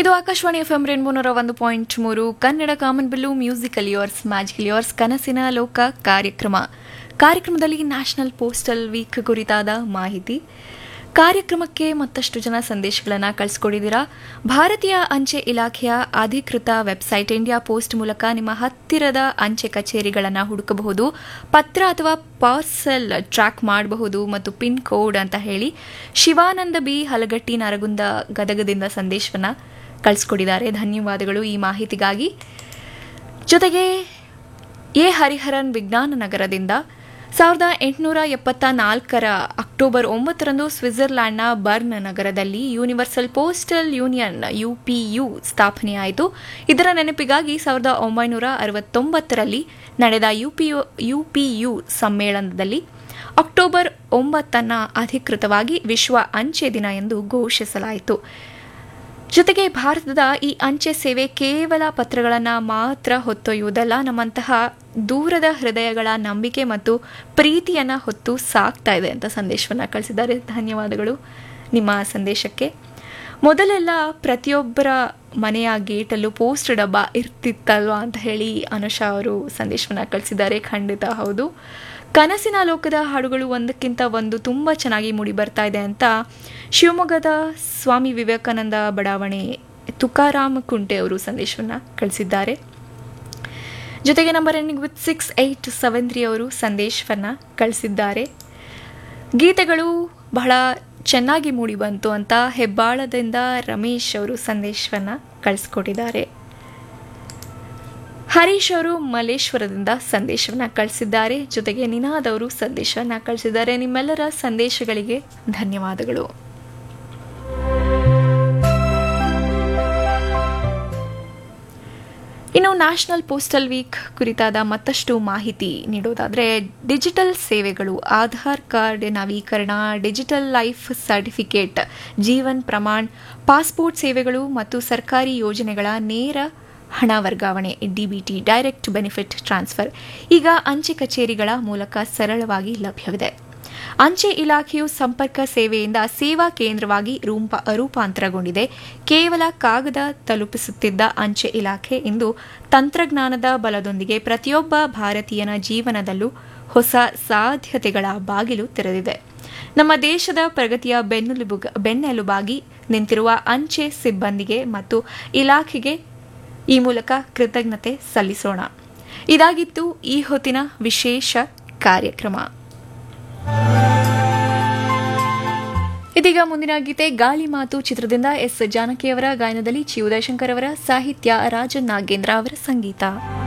ಇದು Akashvani F M ರೇನ್ಬೋನೂರ ಒಂದು point ಮೂರು ಕನ್ನಡ ಕಾಮನ್ ಬಿಲ್ಲು ಮ್ಯೂಸಿಕಲ್ ಯೋರ್ಸ್ ಮ್ಯಾಜಿಕಲ್ ಯೋರ್ಸ್ ಕನಸಿನ ಲೋಕ ಕಾರ್ಯಕ್ರಮ ಕಾರ್ಯಕ್ರಮದಲ್ಲಿ ನ್ಯಾಷನಲ್ ಪೋಸ್ಟಲ್ ವೀಕ್ ಕುರಿತಾದ ಮಾಹಿತಿ ಕಾರ್ಯಕ್ರಮಕ್ಕೆ ಮತ್ತಷ್ಟು ಜನ ಸಂದೇಶಗಳನ್ನು ಕಳಿಸ್ಕೊಡಿದ್ದೀರಾ ಭಾರತೀಯ ಅಂಚೆ ಇಲಾಖೆಯ ಅಧಿಕೃತ ವೆಬ್ಸೈಟ್ ಇಂಡಿಯಾ ಪೋಸ್ಟ್ ಮೂಲಕ ನಿಮ್ಮ ಹತ್ತಿರದ ಅಂಚೆ ಕಚೇರಿಗಳನ್ನು ಹುಡುಕಬಹುದು ಪತ್ರ ಅಥವಾ ಪಾರ್ಸಲ್ ಟ್ರ್ಯಾಕ್ ಮಾಡಬಹುದು ಮತ್ತು ಪಿನ್ ಕೋಡ್ ಅಂತ ಹೇಳಿ ಶಿವಾನಂದ ಬಿ ಹಲಗಟ್ಟಿ ನರಗುಂದ ಗದಗದಿಂದ ಸಂದೇಶವನ್ನು ಕಳಿಸ್ಕೊಟ್ಟಿದ್ದಾರೆ ಧನ್ಯವಾದಗಳು ಈ ಮಾಹಿತಿಗಾಗಿ ಜೊತೆಗೆ ಎ ಹರಿಹರನ್ ವಿಜ್ಞಾನ ನಗರದಿಂದ ಸಾವಿರದ ಎಂಟುನೂರ ಎಪ್ಪತ್ತ ನಾಲ್ಕರ ಅಕ್ಟೋಬರ್ ಒಂಬತ್ತರಂದು ಸ್ವಿಟ್ಜರ್ಲ್ಯಾಂಡ್ನ ಬರ್ನ್ ನಗರದಲ್ಲಿ ಯೂನಿವರ್ಸಲ್ ಪೋಸ್ಟಲ್ ಯೂನಿಯನ್ ಯುಪಿಯು ಸ್ಥಾಪನೆಯಾಯಿತು ಇದರ ನೆನಪಿಗಾಗಿ ಸಾವಿರದ ಒಂಬೈನೂರ ಅರವತ್ತೊಂಬತ್ತರಲ್ಲಿ ನಡೆದ ಯುಪಿಯು ಯುಪಿಯು ಸಮ್ಮೇಳನದಲ್ಲಿ ಅಕ್ಟೋಬರ್ ಒಂಬತ್ತನ್ನು ಅಧಿಕೃತವಾಗಿ ವಿಶ್ವ ಅಂಚೆ ದಿನ ಎಂದು ಘೋಷಿಸಲಾಯಿತು ಜೊತೆಗೆ ಭಾರತದ ಈ ಅಂಚೆ ಸೇವೆ ಕೇವಲ ಪತ್ರಗಳನ್ನು ಮಾತ್ರ ಹೊತ್ತೊಯ್ಯುವುದಲ್ಲ ನಮ್ಮಂತಹ ದೂರದ ಹೃದಯಗಳ ನಂಬಿಕೆ ಮತ್ತು ಪ್ರೀತಿಯನ್ನು ಹೊತ್ತು ಸಾಕ್ತಾ ಇದೆ ಅಂತ ಸಂದೇಶವನ್ನು ಕಳಿಸಿದ್ದಾರೆ ಧನ್ಯವಾದಗಳು ನಿಮ್ಮ ಸಂದೇಶಕ್ಕೆ ಮೊದಲೆಲ್ಲ ಪ್ರತಿಯೊಬ್ಬರ ಮನೆಯ ಗೇಟಲ್ಲೂ ಪೋಸ್ಟ್ ಡಬ್ಬ ಇರ್ತಿತ್ತಲ್ವಾ ಅಂತ ಹೇಳಿ ಅನುಷಾ ಅವರು ಸಂದೇಶವನ್ನು ಕಳಿಸಿದ್ದಾರೆ ಖಂಡಿತ ಹೌದು ಕನಸಿನ ಲೋಕದ ಹಾಡುಗಳು ಒಂದಕ್ಕಿಂತ ಒಂದು ತುಂಬ ಚೆನ್ನಾಗಿ ಮೂಡಿ ಬರ್ತಾ ಇದೆ ಅಂತ ಶಿವಮೊಗ್ಗದ ಸ್ವಾಮಿ ವಿವೇಕಾನಂದ ಬಡಾವಣೆ ತುಕಾರಾಮ್ ಕುಂಟೆ ಅವರು ಸಂದೇಶವನ್ನು ಕಳಿಸಿದ್ದಾರೆ ಜೊತೆಗೆ number ending with six eight seven three ಅವರು ಸಂದೇಶವನ್ನು ಕಳಿಸಿದ್ದಾರೆ ಗೀತೆಗಳು ಬಹಳ ಚೆನ್ನಾಗಿ ಮೂಡಿ ಬಂತು ಅಂತ ಹೆಬ್ಬಾಳದಿಂದ ರಮೇಶ್ ಅವರು ಸಂದೇಶವನ್ನು ಕಳಿಸ್ಕೊಟ್ಟಿದ್ದಾರೆ ಹರೀಶ್ ಅವರು ಮಲೇಶ್ವರದಿಂದ ಸಂದೇಶವನ್ನು ಕಳಿಸಿದ್ದಾರೆ ಜೊತೆಗೆ ನಿನಾದ್ ಅವರು ಸಂದೇಶವನ್ನು ಕಳಿಸಿದ್ದಾರೆ ನಿಮ್ಮೆಲ್ಲರ ಸಂದೇಶಗಳಿಗೆ ಧನ್ಯವಾದಗಳು ಇನ್ನು ನ್ಯಾಷನಲ್ ಪೋಸ್ಟಲ್ ವೀಕ್ ಕುರಿತಾದ ಮತ್ತಷ್ಟು ಮಾಹಿತಿ ನೀಡೋದಾದರೆ ಡಿಜಿಟಲ್ ಸೇವೆಗಳು ಆಧಾರ್ ಕಾರ್ಡ್ ನವೀಕರಣ digital life certificate Jeevan Pramaan passport ಸೇವೆಗಳು ಮತ್ತು ಸರ್ಕಾರಿ ಯೋಜನೆಗಳ ನೇರ ಹಣ ವರ್ಗಾವಣೆ ಡಿಬಿಟಿ ಡೈರೆಕ್ಟ್ ಬೆನಿಫಿಟ್ ಟ್ರಾನ್ಸ್ಫರ್ ಈಗ ಅಂಚೆ ಕಚೇರಿಗಳ ಮೂಲಕ ಸರಳವಾಗಿ ಲಭ್ಯವಿದೆ ಅಂಚೆ ಇಲಾಖೆಯು ಸಂಪರ್ಕ ಸೇವೆಯಿಂದ ಸೇವಾ ಕೇಂದ್ರವಾಗಿ ರೂಪ ರೂಪಾಂತರಗೊಂಡಿದೆ ಕೇವಲ ಕಾಗದ ತಲುಪಿಸುತ್ತಿದ್ದ ಅಂಚೆ ಇಲಾಖೆ ಇಂದು ತಂತ್ರಜ್ಞಾನದ ಬಲದೊಂದಿಗೆ ಪ್ರತಿಯೊಬ್ಬ ಭಾರತೀಯನ ಜೀವನದಲ್ಲೂ ಹೊಸ ಸಾಧ್ಯತೆಗಳ ಬಾಗಿಲು ತೆರೆದಿದೆ ನಮ್ಮ ದೇಶದ ಪ್ರಗತಿಯ ಬೆನ್ನೆಲುಬು ಬೆನ್ನೆಲುಬಾಗಿ ನಿಂತಿರುವ ಅಂಚೆ ಸಿಬ್ಬಂದಿಗೆ ಮತ್ತು ಇಲಾಖೆಗೆ ಈ ಮೂಲಕ ಕೃತಜ್ಞತೆ ಸಲ್ಲಿಸೋಣ ಇದಾಗಿತ್ತು ಈ ಹೊತ್ತಿನ ವಿಶೇಷ ಕಾರ್ಯಕ್ರಮ ಇದೀಗ ಮುಂದಿನ ಗೀತೆ ಗಾಳಿ ಮಾತು ಚಿತ್ರದಿಂದ ಎಸ್ ಜಾನಕಿಯವರ ಗಾಯನದಲ್ಲಿ ಚಿ ಉದಯಶಂಕರ್ ಅವರ ಸಾಹಿತ್ಯ ರಾಜನ್ ನಾಗೇಂದ್ರ ಅವರ ಸಂಗೀತ